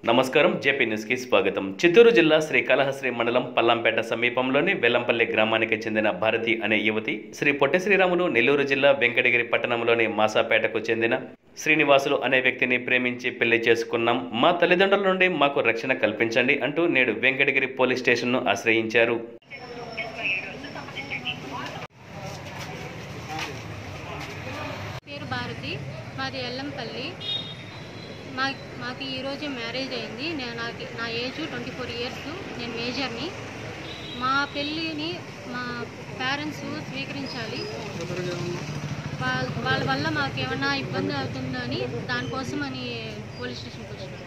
నమస్కారం జేపీ న్యూస్కి స్వాగతం చిత్తూరు జిల్లా శ్రీకాళహస్త్రి మండలం పల్లంపేట సమీపంలోని వెల్లంపల్లి గ్రామానికి చెందిన భారతి అనే యువతి శ్రీ పొట్టి శ్రీరాములు నెల్లూరు జిల్లా వెంకటగిరి పట్టణంలోని మాసాపేటకు చెందిన శ్రీనివాసులు అనే వ్యక్తిని ప్రేమించి పెళ్లి చేసుకున్నాం మా తల్లిదండ్రుల నుండి మాకు రక్షణ కల్పించండి అంటూ నేడు వెంకటగిరి పోలీస్ స్టేషన్ను ఆశ్రయించారు పేరు భారతి మాది ఎల్లంపల్లి మా మాకు ఈరోజు మ్యారేజ్ అయింది నేను నాకు నా ఏజ్ ట్వంటీ ఫోర్ ఇయర్స్ నేను మేజర్ని మా పెళ్ళిని మా పేరెంట్స్ స్వీకరించాలి వాళ్ళ వాళ్ళ వల్ల మాకు ఏమైనా ఇబ్బంది అవుతుందని దానికోసం అని పోలీస్ స్టేషన్కి వచ్చినాం